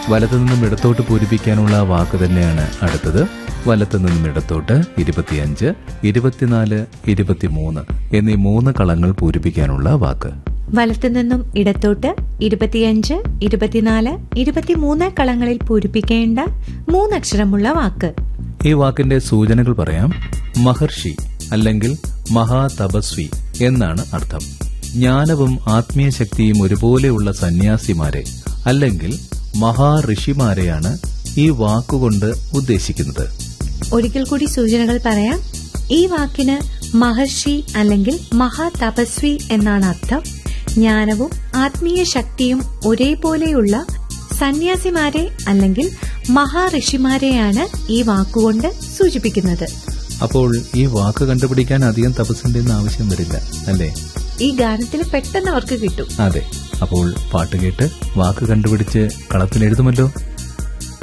വലത്തു നിന്നും ഇടത്തോട്ട് പൂരിപ്പിക്കാനുള്ള വാക്ക് തന്നെയാണ് അടുത്തത് വലത്തു നിന്നും ഇടത്തോട്ട് ഇരുപത്തിയഞ്ച് ഇരുപത്തിനാല് ഇരുപത്തിമൂന്ന് എന്നീ മൂന്ന് കളങ്ങൾ പൂരിപ്പിക്കാനുള്ള വാക്ക് വലത്തു നിന്നും ഇടത്തോട്ട് ഇരുപത്തിയഞ്ച് ഇരുപത്തിനാല് ഇരുപത്തിമൂന്ന് കളങ്ങളിൽ പൂരിപ്പിക്കേണ്ട മൂന്നക്ഷരമുള്ള വാക്ക് ഈ വാക്കിന്റെ സൂചനകൾ പറയാം മഹർഷി അല്ലെങ്കിൽ മഹാതപസ്വി എന്നാണ് അർത്ഥം ജ്ഞാനവും ആത്മീയ ശക്തിയും ഒരുപോലെയുള്ള സന്യാസിമാരെ അല്ലെങ്കിൽ മഹാഋഷിമാരെയാണ് ഈ വാക്കുകൊണ്ട് ഉദ്ദേശിക്കുന്നത് ഒരിക്കൽ കൂടി സൂചനകൾ പറയാം ഈ വാക്കിന് മഹർഷി അല്ലെങ്കിൽ മഹാതപസ്വി എന്നാണ് അർത്ഥം ജ്ഞാനവും ആത്മീയ ശക്തിയും ഒരേപോലെയുള്ള സന്യാസിമാരെ അല്ലെങ്കിൽ മഹാഋഷിമാരെയാണ് ഈ വാക്കുകൊണ്ട് സൂചിപ്പിക്കുന്നത് അപ്പോൾ ഈ വാക്ക് കണ്ടുപിടിക്കാൻ അധികം തപസ്സിന്റെ ഒന്നും ആവശ്യം വരില്ല അല്ലേ ഈ ഗാനത്തിൽ പെട്ടെന്ന് അവർക്ക് കിട്ടും അതെ അപ്പോൾ പാട്ട് കേട്ട് വാക്ക് കണ്ടുപിടിച്ച് കളത്തിൽ എഴുതുമല്ലോ